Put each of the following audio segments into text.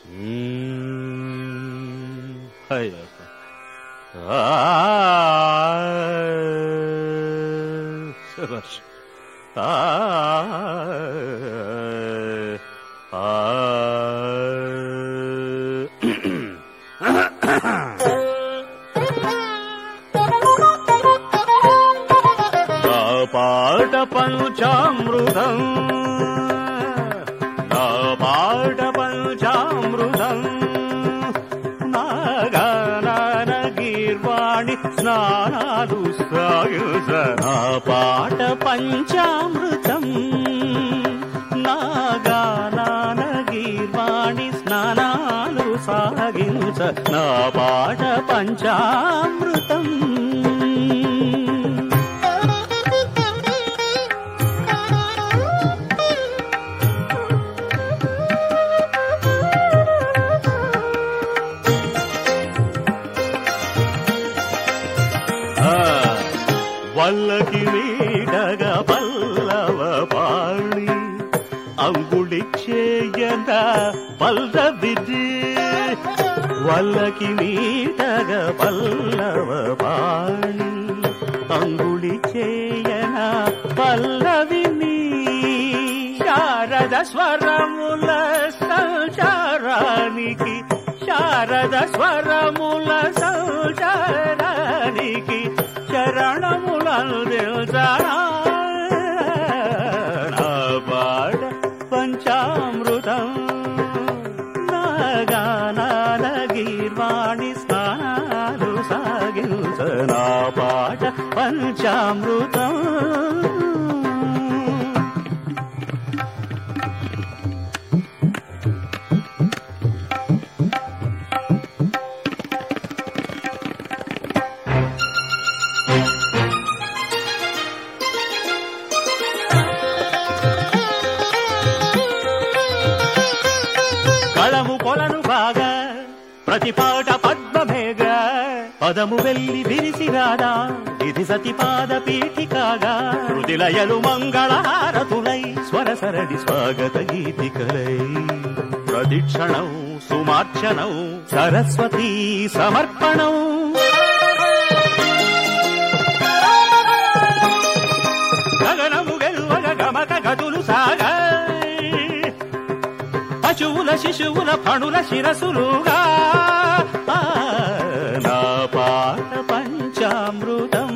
అయ్యో శభాష్ ఆ ఆ నా పాట పంచామృతం నా పాట పంచామృతం నాగాన గీర్వాణి స్నానాలు సాయుజ నా పాట పంచామృతం నాగాన గీర్వాణి స్నానాలు సాగించ నా పాట పంచామృతం ఆ, వల్లకి నీడగా పల్లవ పాళి అంగుళి చేయన పల్లవిది వల్లకి నీడగా పల్లవ పాళి అంగుళి చేయన పల్లవిని శారద స్వరముల సంచారానికి శారద స్వరముల సంచారానికి చరణములందిల్చనా నా పాట పంచామృతం నాగానాల గీర్వాణి స్నానాలు సాగించ నా పాట పంచామృతం కళము కొలను బాగా ప్రతి పాట పద్మమేఘ పదము వెళ్ళి విరిసి రాదా ఇది సతిపాద పీఠికాగా హృదిలయలు మంగళహారతులై స్వర సరడి స్వాగత గీతికలై ప్రదిక్షణం సుమార్చనం సరస్వతీ సమర్పణం గగనము గెలువగ గమక గదులు సాగా పశువుల శిశువుల పణుల శిరసులుగా ఆ, నా పాట పంచామృతం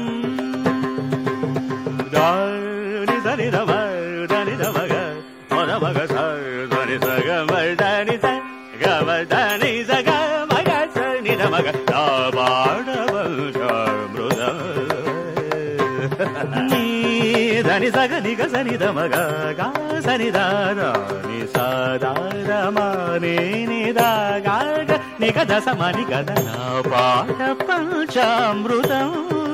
దాని దని దమ దని దమగ మొద మగ స దని సగ దని స గమ దని సగ మగ సని దమగ నా పాట పంచామృతం నీ దని సగ నిగ సని దమగ గా సని దాదా ని సదారమా నీ ని దా గా గ ని గ దస మని గద నా పాట పంచామృతం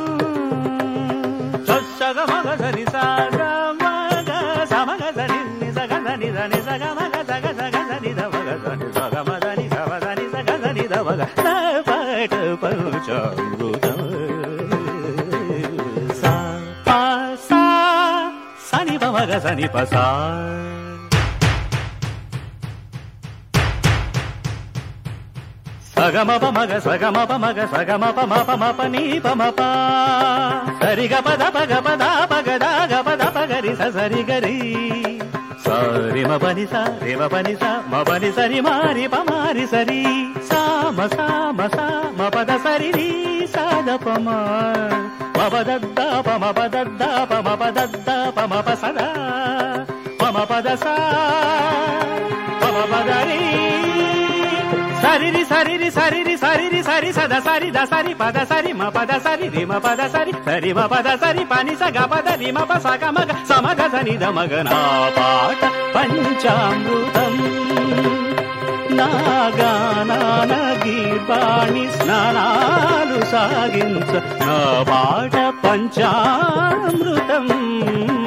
సగ మగ సని సగ మగ సమగ సని ని సగ సని దని సగ మగ సగ సగ సని ద మగ సని సగ మదని సగ సని సగ సని ద మగ నా పాట పంచామృతం సా పా సా సని ప మగ సని ప సా సగమ ప మగ సగమ ప మగ సగమ ప మ ప మ ప నీ ప మ ప సరి గ పద పగ పద పగ ద గ పద పగరి స సరి గరి సరి మ పని స రి మ పని స మ పని సరి మారి ప మారి సరి సా మ సా మ సా మ పద సరి రి సా ద ప మ మ పద ద ప మ పద ద ప మ పద ద ప మ ప స ద ప మ పద సా ప మ పద రి సరిరి సరిరి సరిరి సరిరి సరి సద సరి ద సరి పద సరి మ పద సరి రి మ పద సరి సరి మ పద సరి పని సగ పద రి మ ప సగ మగ సమగ సని ద మగ నా పాట పంచామృతం నాగానాన గీర్వాణి స్నానాలు సాగించ నా పాట పంచామృతం